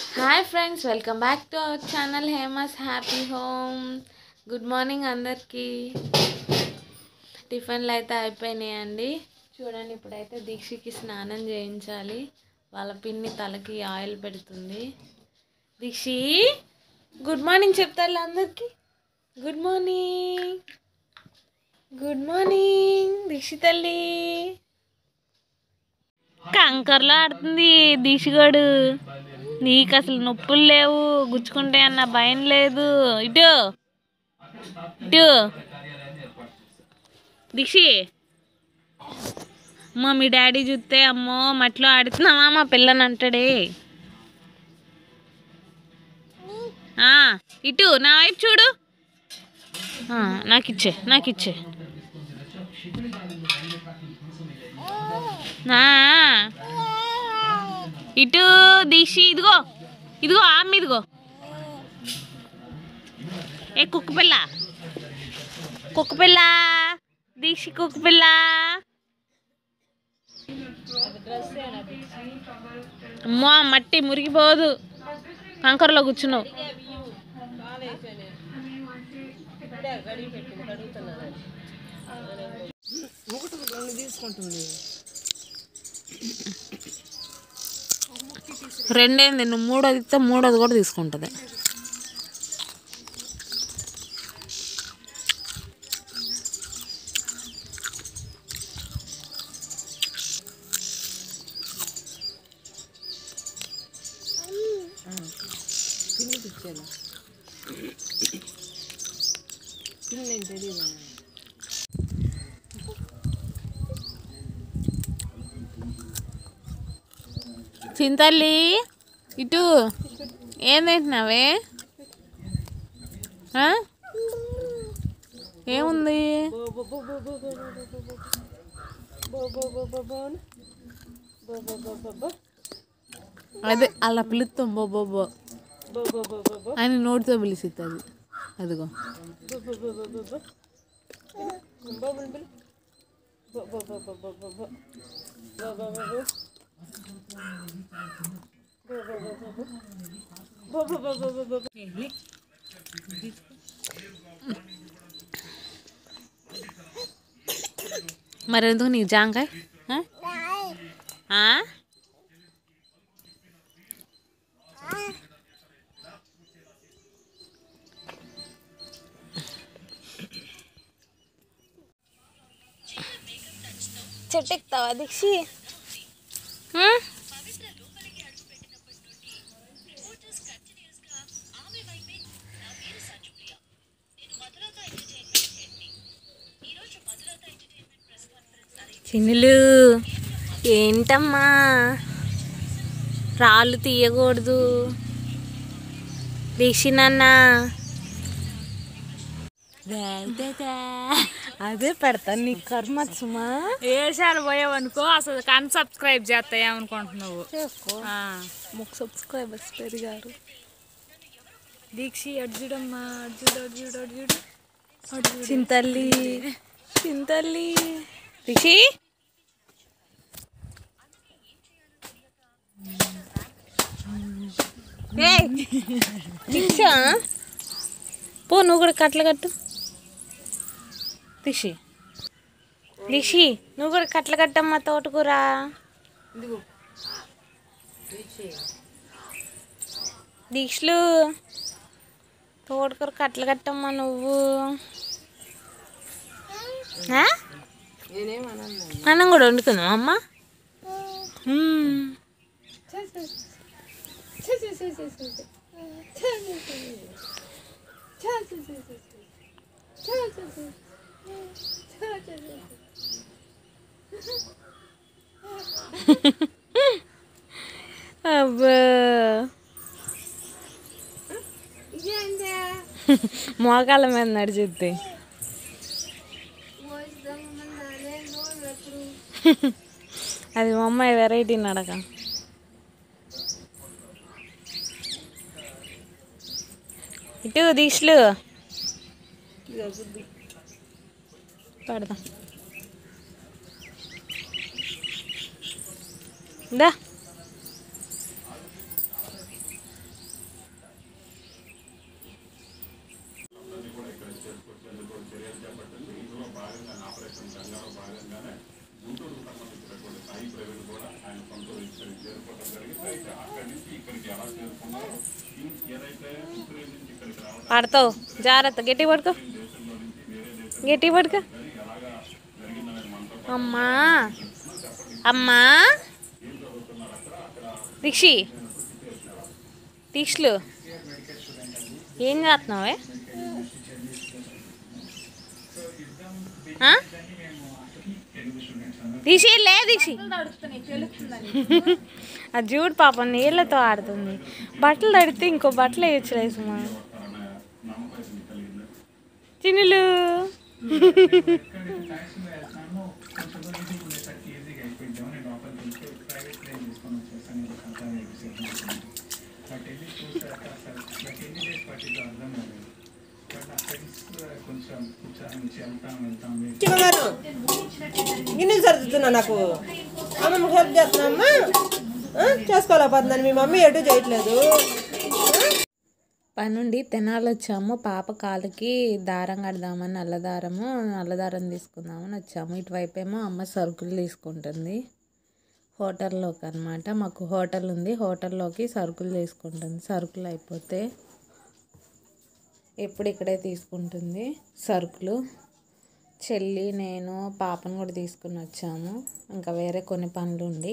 Hi friends welcome back to our channel Hema's happy home good morning అందరికీ టిఫిన్లు అయితే అయిపోయినాయండి చూడండి ఇప్పుడైతే దీక్షకి స్నానం చేయించాలి వాళ్ళ పిన్ని తలకి ఆయిల్ పెడుతుంది దీక్షి గుడ్ మార్నింగ్ చెప్తారు అందరికీ good morning good morning Deekshi తల్లి కంకర్లో ఆడుతుంది దీక్షగాడు నీకు అసలు నొప్పులు లేవు గుచ్చుకుంటే అన్న భయం లేదు ఇటు ఇటు దీక్షి అమ్మో మీ డాడీ చూస్తే అమ్మో మట్లో ఆడుతున్నావా మా పిల్లని అంటాడే ఆ, ఇటు నా వైపు చూడు ఆ, నాకు ఇచ్చే నాకు ఇచ్చే ఆ, ఇటు దీక్షి ఇదిగో ఇదిగో ఆమె ఇదిగో ఏ కుక్క పిల్ల కుక్క పిల్ల దీక్షి కుక్క పిల్ల అమ్మో మట్టి మురిగిపోదు కంకరలో కూర్చున్నావు రెండేంది నువ్వు మూడోది ఇస్తే మూడోది కూడా తీసుకుంటుంది చింతల్లి ఇటు ఏం తింటున్నావే ఆ? ఏముంది అదే అలా పిలుస్తాం బో బో బో అని నోటితో పిలిచిస్తుంది అదిగో మరి ఎందుకు నీకు జాంకాయ ఆ? ఆ? చెట్టు ఎక్కుతావా దీక్షి ఆ? చిన్నులు ఏంటమ్మా రాళ్ళు తీయకూడదు దీక్షినన్న అదే పెడతాను నీ కర్మ సుమా ఏషాలు పోయావనుకో అసలు కన్ సబ్స్క్రైబ్ చేస్తాయేమనుకుంటున్నావు చేసుకో ఆ, ముక్ సబ్స్క్రైబర్స్ పెరిగారు దీక్షి అర్జుడమ్మా అర్జుడు అర్జుడు అర్జుడు అర్జుడు చింతల్లి చింతల్లి రిషి ఏయ్, దీక్ష పో నువ్వు కూడా కట్టలు కట్టు రిషి రిషి నువ్వు కూడా కట్టలు కట్టమ్మా తోటకూర దీక్షలు తోటకూర కట్టలు కట్టమ్మా నువ్వు ఆ? అన్నం కూడా వండుకుందాం అమ్మ మ్మ్. అబ్బా మోకాళ్ళ మీద నడిచిద్ది అది మా అమ్మాయి వెరైటీ నడక ఇటు దీక్షలు పెడదాం దా పడతావు జాగ్రత్త గట్టి పడుకో గట్టి పడుకో అమ్మా అమ్మా దీక్షి దీక్షలు ఏం చేస్తున్నావే ఆ? దీక్షి లే దీక్షి ఆ జూడు పాపం నీళ్ళతో ఆడుతుంది బట్టలు తడితే ఇంకో బట్టలు వేయచ్చు లేసుమా చిన్నులు చిన్నగారు గిన్నెలు సర్దుతున్నా నాకు అమ్మమ్మ హెల్ప్ చేస్తున్నామ్మా ఆ? చేసుకోలేకపోతున్నాను మీ మమ్మీ ఎటు చేయట్లేదు పనుండి తెనాలి వచ్చాము పాప కాలుకి దారం కడదామని నల్లదారము నల్లదారం తీసుకుందామని వచ్చాము ఇటువైపు ఏమో అమ్మ సరుకులు తీసుకుంటుంది హోటల్లోకి అనమాట మాకు హోటల్ ఉంది హోటల్లోకి సరుకులు తీసుకుంటుంది సరుకులు అయిపోతే ఎప్పుడు ఇక్కడే తీసుకుంటుంది సరుకులు చెల్లి నేను పాపను కూడా తీసుకుని వచ్చాము ఇంకా వేరే కొన్ని పనులు ఉండి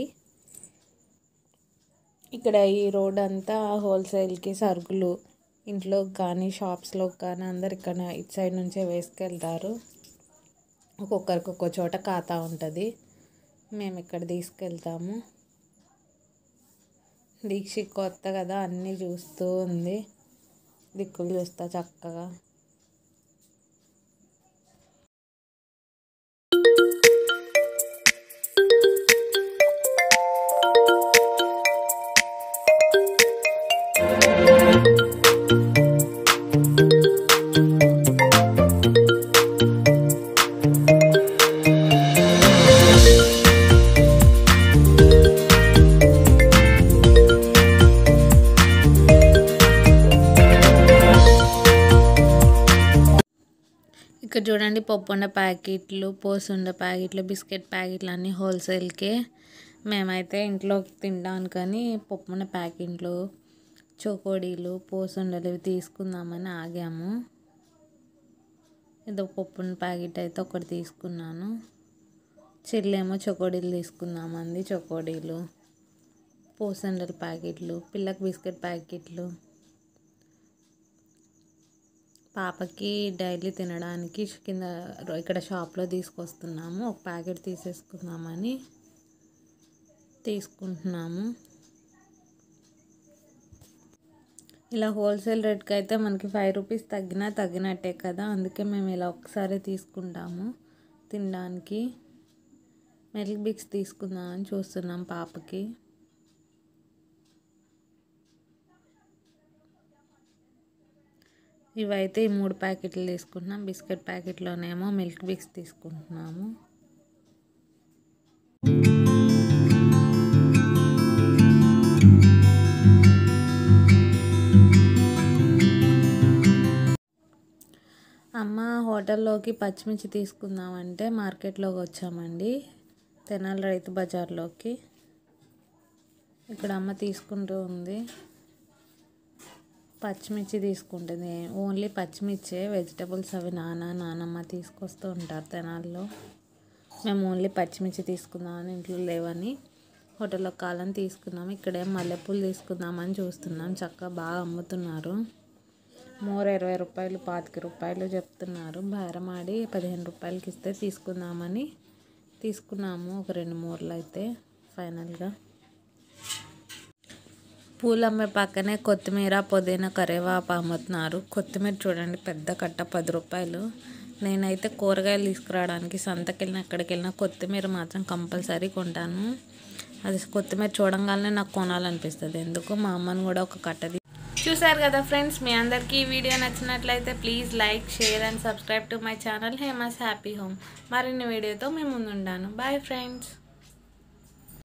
ఇక్కడ ఈ రోడ్ అంతా హోల్సేల్కి సరుకులు ఇంట్లో కానీ షాప్స్లో కానీ అందరు ఇక్కడ ఇటు సైడ్ నుంచే వేసుకెళ్తారు ఒక్కొక్కరికి ఒక్కో చోట ఖాతా ఉంటుంది మేము ఇక్కడ తీసుకెళ్తాము దీక్షి కొత్త కదా అన్నీ చూస్తూ ఉంది దిక్కులు చూస్తా చక్కగా ఇక్కడ చూడండి పప్పుండ ప్యాకెట్లు పోసుండ ప్యాకెట్లు బిస్కెట్ ప్యాకెట్లు అన్నీ హోల్సేల్కే మేమైతే ఇంట్లో తినడానికని పప్పుండ ప్యాకెట్లు చోకోడీలు పోసుండలు ఇవి తీసుకుందామని ఆగాము ఏదో పప్పుండ ప్యాకెట్ అయితే ఒకటి తీసుకున్నాను చెల్లేమో చొకోడీలు తీసుకుందామంది చొకోడీలు పోసండల ప్యాకెట్లు పిల్లకి బిస్కెట్ ప్యాకెట్లు పాపకి డైలీ తినడానికి కింద ఇక్కడ షాప్లో తీసుకొస్తున్నాము ఒక ప్యాకెట్ తీసేసుకుందామని తీసుకుంటున్నాము ఇలా హోల్సేల్ రేట్కి అయితే మనకి ఫైవ్ రూపీస్ తగ్గినా తగ్గినట్టే కదా అందుకే మేము ఇలా ఒకసారి తీసుకుంటాము తినడానికి మిల్క్ బిక్స్ తీసుకుందామని చూస్తున్నాం పాపకి ఇవైతే ఈ మూడు ప్యాకెట్లు తీసుకుంటున్నాం బిస్కెట్ ప్యాకెట్లోనేమో మిల్క్ బిక్స్ తీసుకుంటున్నాము అమ్మ హోటల్లోకి పచ్చిమిర్చి తీసుకుందామంటే మార్కెట్లోకి వచ్చామండి తెనాలి రైతు బజార్లోకి ఇక్కడ అమ్మ తీసుకుంటూ ఉంది పచ్చిమిర్చి తీసుకుంటుంది ఓన్లీ పచ్చిమిర్చే వెజిటబుల్స్ అవి నాన్న నానమ్మ తీసుకొస్తూ ఉంటారు తెనాల్లో మేము ఓన్లీ పచ్చిమిర్చి తీసుకుందామని ఇంట్లో లేవని హోటల్లో కాలం తీసుకున్నాం ఇక్కడే మల్లెపూలు తీసుకుందామని చూస్తున్నాం చక్కగా బాగా అమ్ముతున్నారు మూర ఇరవై రూపాయలు పాతిక రూపాయలు చెప్తున్నారు బేరం ఆడి పదిహేను రూపాయలకి ఇస్తే తీసుకుందామని తీసుకున్నాము ఒక రెండు మూరలు అయితే ఫైనల్గా పూలమ్మే పక్కనే కొత్తిమీర పుదీనా కరివేపాకు అమ్ముతున్నారు కొత్తిమీర చూడండి పెద్ద కట్ట పది రూపాయలు నేనైతే కూరగాయలు తీసుకురావడానికి సంతకి వెళ్ళిన ఎక్కడికి వెళ్ళినా కొత్తిమీర మాత్రం కంపల్సరీ కొంటాను అది కొత్తిమీర చూడంగానే నాకు కొనాలనిపిస్తుంది ఎందుకు మా అమ్మని కూడా ఒక కట్టది చూసారు కదా ఫ్రెండ్స్ మీ అందరికీ ఈ వీడియో నచ్చినట్లయితే please like share and subscribe to my channel Hema's happy home మరిన్ని వీడియోతో మేము ముందుండాను బాయ్ ఫ్రెండ్స్